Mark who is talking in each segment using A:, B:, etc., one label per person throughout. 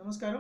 A: నమస్కారం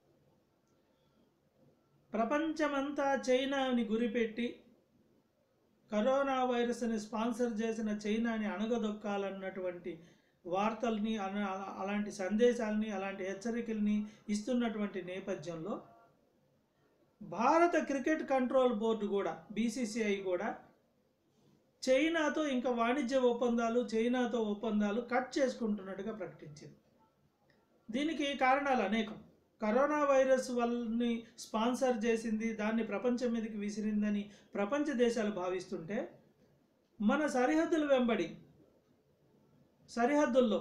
A: ప్రపంచమంతా చైనాని గురిపెట్టి కరోనా వైరస్ని స్పాన్సర్ చేసిన చైనాని అణగదొక్కాలన్నటువంటి వార్తల్ని అన- అలాంటి సందేశాలని అలాంటి హెచ్చరికల్ని ఇస్తున్నటువంటి నేపథ్యంలో భారత క్రికెట్ కంట్రోల్ బోర్డు కూడా బీసీసీఐ కూడా చైనాతో ఇంకా వాణిజ్య ఒప్పందాలు చైనాతో ఒప్పందాలు కట్ చేసుకుంటున్నట్టుగా ప్రకటించింది దీనికి కారణాలు అనేకం కరోనా వైరస్ వల్ని స్పాన్సర్ చేసింది దాన్ని ప్రపంచం మీదకి విసిరిందని ప్రపంచ దేశాలు భావిస్తుంటే మన సరిహద్దుల వెంబడి సరిహద్దుల్లో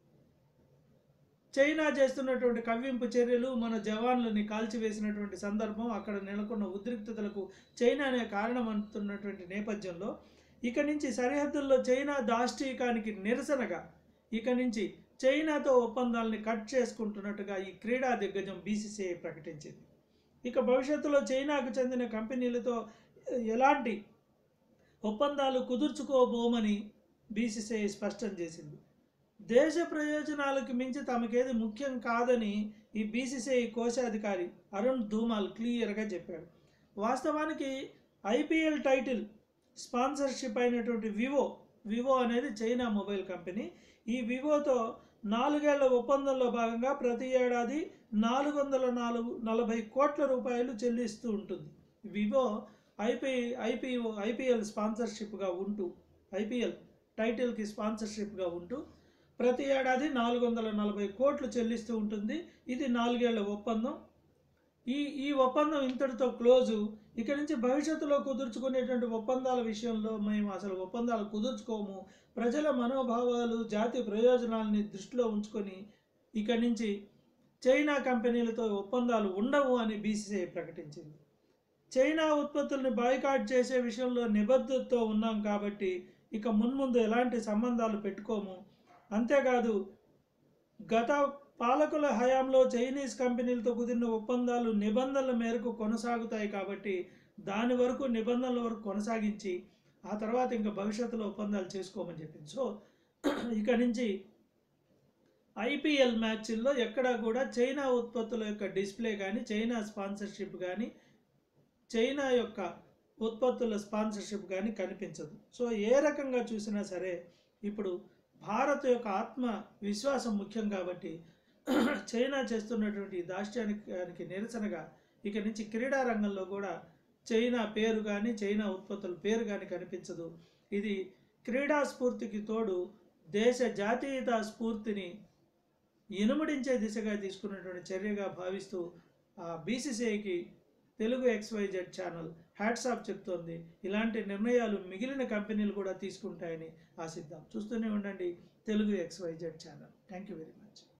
A: చైనా చేస్తున్నటువంటి కవ్వింపు చర్యలు మన జవాన్లని కాల్చివేసినటువంటి సందర్భం అక్కడ నెలకొన్న ఉద్రిక్తతలకు చైనానే కారణం అంటున్నటువంటి నేపథ్యంలో ఇక నుంచి సరిహద్దుల్లో చైనా దాష్టీకానికి నిరసనగా ఇక నుంచి చైనాతో ఒప్పందాలని కట్ చేసుకుంటున్నట్టుగా ఈ క్రీడా దిగ్గజం బీసీసీఐ ప్రకటించింది ఇక భవిష్యత్తులో చైనాకు చెందిన కంపెనీలతో ఎలాంటి ఒప్పందాలు కుదుర్చుకోబోమని బీసీసీఐ స్పష్టం చేసింది దేశ ప్రయోజనాలకు మించి తమకేది ముఖ్యం కాదని ఈ బీసీసీఐ కోశాధికారి అరుణ్ ధూమాల్ క్లియర్గా చెప్పాడు వాస్తవానికి ఐపీఎల్ టైటిల్ స్పాన్సర్షిప్ అయినటువంటి వివో వివో అనేది చైనా మొబైల్ కంపెనీ ఈ వివోతో నాలుగేళ్ల ఒప్పందంలో భాగంగా ప్రతి ఏడాది నాలుగు వందల నాలుగు నలభై కోట్ల రూపాయలు చెల్లిస్తూ ఉంటుంది వివో ఐపీ ఐపీఓ ఐపీఎల్ స్పాన్సర్షిప్గా ఉంటూ ఐపీఎల్ టైటిల్కి స్పాన్సర్షిప్గా ఉంటూ ప్రతి ఏడాది నాలుగు వందల నలభై కోట్లు చెల్లిస్తూ ఉంటుంది ఇది నాలుగేళ్ల ఒప్పందం ఈ ఈ ఒప్పందం ఇంతటితో క్లోజు ఇక నుంచి భవిష్యత్తులో కుదుర్చుకునేటువంటి ఒప్పందాల విషయంలో మేము అసలు ఒప్పందాలు కుదుర్చుకోము ప్రజల మనోభావాలు జాతి ప్రయోజనాలని దృష్టిలో ఉంచుకొని ఇక నుంచి చైనా కంపెనీలతో ఒప్పందాలు ఉండవు అని బీసీసీఐ ప్రకటించింది చైనా ఉత్పత్తుల్ని బాయ్కాట్ చేసే విషయంలో నిబద్ధతతో ఉన్నాం కాబట్టి ఇక మున్ముందు ఎలాంటి సంబంధాలు పెట్టుకోము అంతేకాదు గత పాలకుల హయాంలో చైనీస్ కంపెనీలతో కుదిరిన ఒప్పందాలు నిబంధనల మేరకు కొనసాగుతాయి కాబట్టి దాని వరకు నిబంధనల వరకు కొనసాగించి ఆ తర్వాత ఇంకా భవిష్యత్తులో ఒప్పందాలు చేసుకోమని చెప్పింది సో ఇక నుంచి ఐపీఎల్ మ్యాచ్ల్లో ఎక్కడా కూడా చైనా ఉత్పత్తుల యొక్క డిస్ప్లే కానీ చైనా స్పాన్సర్షిప్ కానీ చైనా యొక్క ఉత్పత్తుల స్పాన్సర్షిప్ కానీ కనిపించదు సో ఏ రకంగా చూసినా సరే ఇప్పుడు భారత్ యొక్క ఆత్మ విశ్వాసం ముఖ్యం కాబట్టి చైనా చేస్తున్నటువంటి ఈ దాష్ట్యానికి నిరసనగా ఇక నుంచి క్రీడా రంగంలో కూడా చైనా పేరు కానీ చైనా ఉత్పత్తుల పేరు కానీ కనిపించదు ఇది క్రీడా స్ఫూర్తికి తోడు దేశ జాతీయత స్ఫూర్తిని ఇనుమడించే దిశగా తీసుకున్నటువంటి చర్యగా భావిస్తూ ఆ బీసీసీఐకి తెలుగు ఎక్స్వైజెడ్ ఛానల్ హ్యాట్సాప్ చెప్తోంది ఇలాంటి నిర్ణయాలు మిగిలిన కంపెనీలు కూడా తీసుకుంటాయని ఆశిద్దాం చూస్తూనే ఉండండి Telugu XYZ channel thank you very much